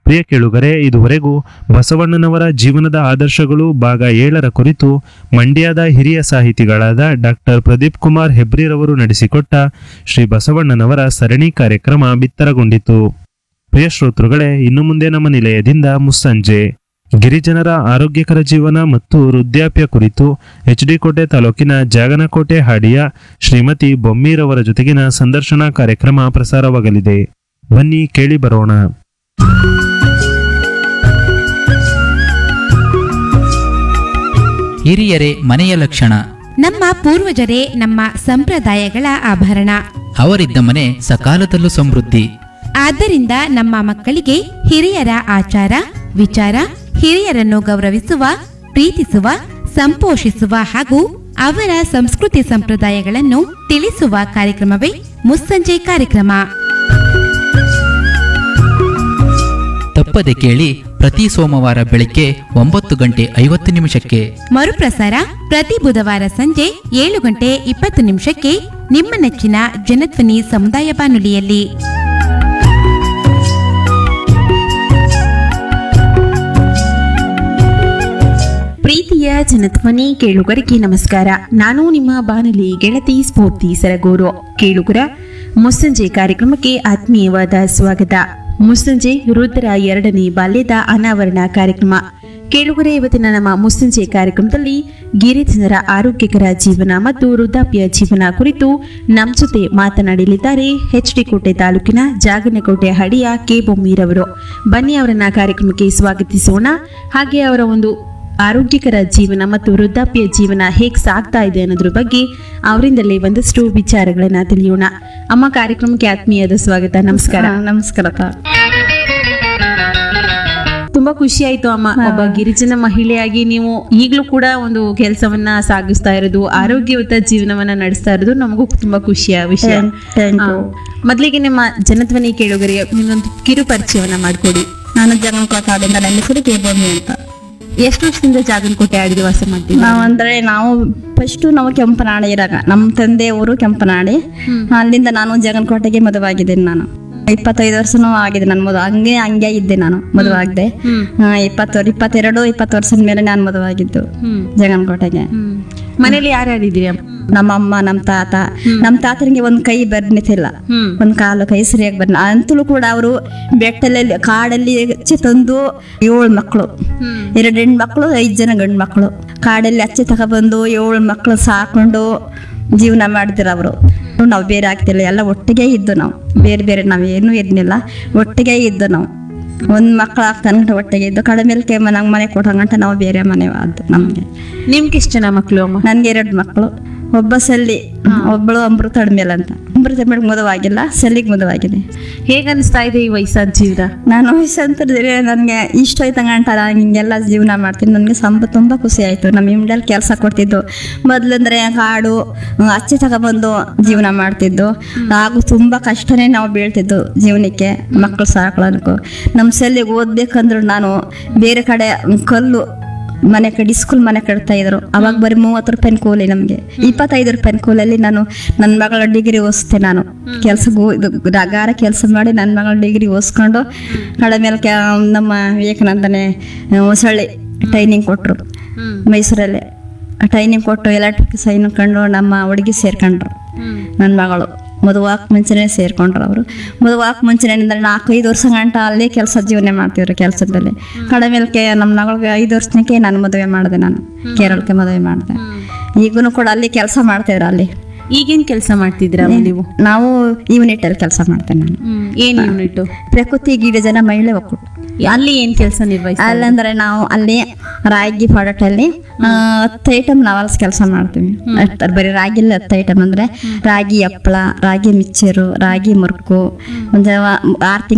ಪ್ರಿಯ ಕೇಳುಗರೆ ಇದುವರೆಗೂ ಬಸವಣ್ಣನವರ ಜೀವನದ ಆದರ್ಶಗಳು ಭಾಗ ಏಳರ ಕುರಿತು ಮಂಡ್ಯದ ಹಿರಿಯ ಸಾಹಿತಿಗಳಾದ ಡಾಕ್ಟರ್ ಪ್ರದೀಪ್ ಕುಮಾರ್ ಹೆಬ್ರಿರವರು ನಡೆಸಿಕೊಟ್ಟ ಶ್ರೀ ಬಸವಣ್ಣನವರ ಸರಣಿ ಕಾರ್ಯಕ್ರಮ ಬಿತ್ತರಗೊಂಡಿತು ಪ್ರಿಯ ಶ್ರೋತೃಗಳೇ ಇನ್ನು ಮುಂದೆ ನಮ್ಮ ನಿಲಯದಿಂದ ಮುಸ್ಸಂಜೆ ಗಿರಿಜನರ ಆರೋಗ್ಯಕರ ಜೀವನ ಮತ್ತು ವೃದ್ಧಾಪ್ಯ ಕುರಿತು ಎಚ್ ಡಿ ಕೋಟೆ ತಾಲೂಕಿನ ಜಾಗನಕೋಟೆ ಹಾಡಿಯ ಶ್ರೀಮತಿ ಬೊಮ್ಮೀರವರ ಜೊತೆಗಿನ ಸಂದರ್ಶನ ಕಾರ್ಯಕ್ರಮ ಪ್ರಸಾರವಾಗಲಿದೆ ಬನ್ನಿ ಕೇಳಿ ಬರೋಣ ಹಿರಿಯರೇ ಮನೆಯ ಲಕ್ಷಣ ನಮ್ಮ ಪೂರ್ವಜರೇ ನಮ್ಮ ಸಂಪ್ರದಾಯಗಳ ಆಭರಣ ಅವರಿದ್ದ ಮನೆ ಸಕಾಲದಲ್ಲೂ ಸಮೃದ್ಧಿ ಆದ್ದರಿಂದ ನಮ್ಮ ಮಕ್ಕಳಿಗೆ ಹಿರಿಯರ ಆಚಾರ ವಿಚಾರ ಹಿರಿಯರನ್ನು ಗೌರವಿಸುವ ಪ್ರೀತಿಸುವ ಸಂಪೋಷಿಸುವ ಹಾಗೂ ಅವರ ಸಂಸ್ಕೃತಿ ಸಂಪ್ರದಾಯಗಳನ್ನು ತಿಳಿಸುವ ಕಾರ್ಯಕ್ರಮವೇ ಮುಸ್ಸಂಜೆ ಕಾರ್ಯಕ್ರಮ ತಪ್ಪದೆ ಕೇಳಿ ಪ್ರತಿ ಸೋಮವಾರ ಬೆಳಿಗ್ಗೆ ಒಂಬತ್ತು ಗಂಟೆ ಐವತ್ತು ನಿಮಿಷಕ್ಕೆ ಮರುಪ್ರಸಾರ ಪ್ರತಿ ಬುಧವಾರ ಸಂಜೆ ಏಳು ಗಂಟೆ ಇಪ್ಪತ್ತು ನಿಮಿಷಕ್ಕೆ ನಿಮ್ಮ ನೆಚ್ಚಿನ ಜನಧ್ವನಿ ಸಮುದಾಯ ಬಾನುಲಿಯಲ್ಲಿ ಪ್ರೀತಿಯ ಜನಧ್ವನಿ ಕೇಳುಗರಿಗೆ ನಮಸ್ಕಾರ ನಾನು ನಿಮ್ಮ ಬಾನುಲಿ ಗೆಳತಿ ಸ್ಫೂರ್ತಿ ಸರಗೂರು ಕೇಳುಗರ ಮುಸ್ಸಂಜೆ ಕಾರ್ಯಕ್ರಮಕ್ಕೆ ಆತ್ಮೀಯವಾದ ಸ್ವಾಗತ ಮುಸ್ಸಂಜೆ ರುದ್ರ ಎರಡನೇ ಬಾಲ್ಯದ ಅನಾವರಣ ಕಾರ್ಯಕ್ರಮ ಕೇಳುಗರೆ ಇವತ್ತಿನ ನಮ್ಮ ಮುಸ್ಸಂಜೆ ಕಾರ್ಯಕ್ರಮದಲ್ಲಿ ಗಿರಿಜನರ ಆರೋಗ್ಯಕರ ಜೀವನ ಮತ್ತು ವೃದ್ಧಾಪ್ಯ ಜೀವನ ಕುರಿತು ನಮ್ಮ ಜೊತೆ ಮಾತನಾಡಲಿದ್ದಾರೆ ಎಚ್ ಡಿ ಕೋಟೆ ತಾಲೂಕಿನ ಜಾಗನಕೋಟೆ ಹಡಿಯ ಕೆ ಬೊಮ್ಮೀರವರು ಬನ್ನಿ ಅವರನ್ನ ಕಾರ್ಯಕ್ರಮಕ್ಕೆ ಸ್ವಾಗತಿಸೋಣ ಹಾಗೆ ಅವರ ಒಂದು ಆರೋಗ್ಯಕರ ಜೀವನ ಮತ್ತು ವೃದ್ಧಾಪ್ಯ ಜೀವನ ಹೇಗೆ ಸಾಗ್ತಾ ಇದೆ ಅನ್ನೋದ್ರ ಬಗ್ಗೆ ಅವರಿಂದಲೇ ಒಂದಷ್ಟು ವಿಚಾರಗಳನ್ನ ತಿಳಿಯೋಣ ಅಮ್ಮ ಕಾರ್ಯಕ್ರಮಕ್ಕೆ ಆತ್ಮೀಯದ ಸ್ವಾಗತ ನಮಸ್ಕಾರ ನಮಸ್ಕಾರ ತುಂಬಾ ಖುಷಿ ಆಯ್ತು ಅಮ್ಮ ಒಬ್ಬ ಗಿರಿಜನ ಮಹಿಳೆಯಾಗಿ ನೀವು ಈಗಲೂ ಕೂಡ ಒಂದು ಕೆಲಸವನ್ನ ಸಾಗಿಸ್ತಾ ಇರೋದು ಆರೋಗ್ಯಯುತ ಜೀವನವನ್ನ ನಡೆಸ್ತಾ ಇರೋದು ನಮಗೂ ತುಂಬಾ ಖುಷಿಯ ವಿಷಯ Thank ಆ, you. ಮೊದಲಿಗೆ ನಿಮ್ಮ ಜನಧ್ವನಿ ಕೇಳುಗರಿಗೆ ನಿಮ್ಮೊಂದು ಕಿರು ಪರಿಚಯವನ್ನ ಮಾಡಿಕೊಡಿ ನಾನು ಜಗನ್ಕೋಟಾದಿಂದ ನನ್ನ ಹೆಸರು ಕೇಬೋಮಿ ಅಂತ ಎಷ್ಟು ವರ್ಷದಿಂದ ಜಾಗನಕೋಟೆ ಆಡಿಗೆ ವಾಸ ಮಾಡ್ತೀವಿ ನಾವು ಅಂದ್ರೆ ನಾವು ಫಸ್ಟ್ ನಾವು ಕೆಂಪನಾಡಿ ಇರಾಗ ನಮ್ಮ ತಂದೆ ಊರು ಕೆಂಪನಾಡಿ ಅಲ್ಲಿಂದ ನಾನು ಜಗನ್ಕೋಟೆಗೆ ಮದುವಾಗಿದ್ದೇನೆ ನಾನು ಇಪ್ಪತ್ತೈದು ವರ್ಷನೂ ಆಗಿದೆ ನನ್ನ ಮದುವೆ ಹಂಗೆ ಹಂಗೆ ಇದ್ದೆ ನಾನು ಮದುವೆ ಆಗದೆ ಇಪ್ಪತ್ತು ಇಪ್ಪತ್ತೆರಡು ಇಪ್ಪತ್ತು ವರ್ಷದ ಮೇಲೆ ನಾನು ಮದುವಾಗಿದ್ದು ಹ್ಮ್ ಜಗನ್ಕೋಟೆಗೆ ಹ್ಮ್ ಮನೇಲಿ ಯಾರ್ಯಾರಿದ್ದೀರಿ ಅಮ್ಮ? ನಮ್ಮ ಅಮ್ಮ ನಮ್ಮ ತಾತ ನಮ್ಮ ತಾತನಿಗೆ ಒಂದ್ ಕೈ ಬರ್ನಿತಿಲ್ಲ ಹ್ಮ್ ಒಂದ್ ಕಾಲು ಕೈ ಸರಿಯಾಗಿ ಬರ್ನ ಅಂತಲೂ ಕೂಡ ಅವರು ಬೆಟ್ಟದಲ್ಲಿ ಕಾಡಲ್ಲಿ ಹಚ್ಚಿ ತಂದು ಏಳು ಮಕ್ಕಳು ಹ್ಮ್ ಎರಡು ಹೆಣ್ಣು ಮಕ್ಕಳು ಐದು ಜನ ಗಂಡು ಮಕ್ಕಳು ಕಾಡಲ್ಲಿ ಹಚ್ಚಿ ತಗೊಬಂದು ಏಳು ಮಕ್ಕಳು ಸಾಕೊಂಡು ಜೀವನ ಮಾಡ್ತಿರ ಅವರು ನಾವು ಬೇರೆ ಆಗ್ತಿಲ್ಲ ಎಲ್ಲ ಒಟ್ಟಿಗೆ ಇದ್ದು ನಾವು ಬೇರೆ ಬೇರೆ ನಾವು ಏನೂ ಇರ್ಲಿಲ್ಲ ಒಟ್ಟಿಗೆ ಇದ್ದು ನಾವು ಒಂದ್ ಮಕ್ಕಳು ಆಗ್ತಾನಂಟ ಒಟ್ಟಿಗೆ ಇದ್ದು ಕಡಿಮೆಲ್ಕೆ ನಂಗೆ ಮನೆ ಕೊಟ್ಟಂಗಂಟ ನಾವು ಬೇರೆ ಮನೆ ಆದ್ದು ನಮಗೆ ನಿಮ್ಗೆ ಎಷ್ಟು ಜನ ಮಕ್ಕಳು ಅಮ್ಮ ನನ್ಗೆ ಎರಡು ಮಕ್ಕಳು ಒಬ್ಬ ಸಲ್ಲಿ ಒಬ್ಬಳು ಅಮೃತ ಅಡ್ಮೇಲ್ ಅಂತ ಅಮೃತ ಅಡ್ಮೇಲ್ ಮದುವಾಗಿಲ್ಲ ಸಲ್ಲಿಗೆ ಮದುವಾಗಿದೆ ಹೇಗ ಅನಿಸ್ತಾ ಇದೆ ಈ ವಯಸ್ಸಾದ ಜೀವನ ನಾನು ವಯಸ್ಸಂತರದಲ್ಲಿ ನನಗೆ ಇಷ್ಟ ಆಯ್ತಂಗಂಟ ನಾನು ಹಿಂಗೆಲ್ಲ ಜೀವನ ಮಾಡ್ತೀನಿ ನನಗೆ ಸಂಬ ತುಂಬ ಖುಷಿ ಆಯಿತು ನಮ್ಮ ಇಮ್ಡಲ್ಲಿ ಕೆಲಸ ಕೊಡ್ತಿದ್ದು ಮೊದಲಂದ್ರೆ ಕಾಡು ಹಚ್ಚಿ ತಗೊಬಂದು ಜೀವನ ಮಾಡ್ತಿದ್ದು ಹಾಗೂ ತುಂಬ ಕಷ್ಟನೇ ನಾವು ಬೀಳ್ತಿದ್ದು ಜೀವನಕ್ಕೆ ಮಕ್ಕಳು ಸಾಕೊಳ್ಳೋದಕ್ಕೂ ನಮ್ಮ ಸಲ್ಲಿಗೆ ಓದ್ಬೇಕಂದ್ರು ನಾನು ಬೇರೆ ಕಡೆ ಕಲ್ಲು ಮನೆ ಕಡೆ ಸ್ಕೂಲ್ ಮನೆ ಕಟ್ತಾ ಇದ್ರು ಅವಾಗ ಬರೀ ಮೂವತ್ತು ರೂಪಾಯಿ ಕೂಲಿ ನಮಗೆ ಇಪ್ಪತ್ತೈದು ರೂಪಾಯಿ ಕೂಲಲ್ಲಿ ನಾನು ನನ್ನ ಮಗಳ ಡಿಗ್ರಿ ಓದಿಸ್ತೆ ನಾನು ಕೆಲ್ಸಕ್ಕೆ ಇದು ಗಾರ ಕೆಲಸ ಮಾಡಿ ನನ್ನ ಮಗಳ ಡಿಗ್ರಿ ಓದಿಸ್ಕೊಂಡು ಕಡೆ ಮೇಲೆ ಕೆ ನಮ್ಮ ವಿವೇಕಾನಂದನೇ ಹೊಸಳ್ಳಿ ಟ್ರೈನಿಂಗ್ ಕೊಟ್ಟರು ಮೈಸೂರಲ್ಲೇ ಟ್ರೈನಿಂಗ್ ಕೊಟ್ಟು ಎಲೆಕ್ಟ್ರಿಕ್ ಸೈನ್ ಕಂಡು ನಮ್ಮ ಹುಡುಗಿ ಸೇರ್ಕೊಂಡ್ರು ನನ್ನ ಮಗಳು ಮದುವಾಕ್ ಮುಂಚೆನೇ ಸೇರ್ಕೊಂಡ್ರು ಅವರು ಮದುವಾಕ್ ಮುಂಚೆನೇ ಅಂದ್ರೆ ನಾಲ್ಕೈದು ವರ್ಷ ಗಂಟ ಅಲ್ಲೇ ಕೆಲಸ ಜೀವನ ಮಾಡ್ತಿದ್ರು ಕೆಲಸದಲ್ಲಿ ಕಡಿಮೆಲ್ಕೆ ನಮ್ಮ ಮಗಳಿಗೆ ಐದು ವರ್ಷಕ್ಕೆ ನಾನು ಮದುವೆ ಮಾಡಿದೆ ನಾನು ಕೇರಳಕ್ಕೆ ಮದುವೆ ಮಾಡಿದೆ ಈಗೂ ಕೂಡ ಅಲ್ಲಿ ಕೆಲಸ ಮಾಡ್ತಿದ್ರು ಅಲ್ಲಿ ಈಗೇನ್ ಕೆಲಸ ಮಾಡ್ತಿದ್ರ ನೀವು ನಾವು ಯೂನಿಟ್ ಅಲ್ಲಿ ಕೆಲಸ ಮಾಡ್ತೇನೆ ನಾನು ಏನ್ ಯೂನಿಟ್ ಪ್ರಕೃತಿ ಗಿಡಜನ ಮಹಿಳೆ ಒಕ್ಕೂಟ ಅಲ್ಲಿ ಏನ್ ಕೆಲಸ ನಿರ್ವಹಿಸ ಅಲ್ಲಂದ್ರೆ ನಾವು ಅಲ್ಲಿ ರಾಗಿ ಪ್ರಾಡಕ್ಟಲ್ಲಿ ಹತ್ತು ಐಟಮ್ ನಾವಲ್ಸ್ ಕೆಲಸ ಮಾಡ್ತೀವಿ ಅಷ್ಟ್ ಬರೀ ರಾಗಿಲ್ಲ ಹತ್ತು ಐಟಮ್ ಅಂದ್ರೆ ರಾಗಿ ಹಪ್ಪಳ ರಾಗಿ ಮಿಕ್ಚರು ರಾಗಿ ಮುರುಕು ಒಂದು ಆರು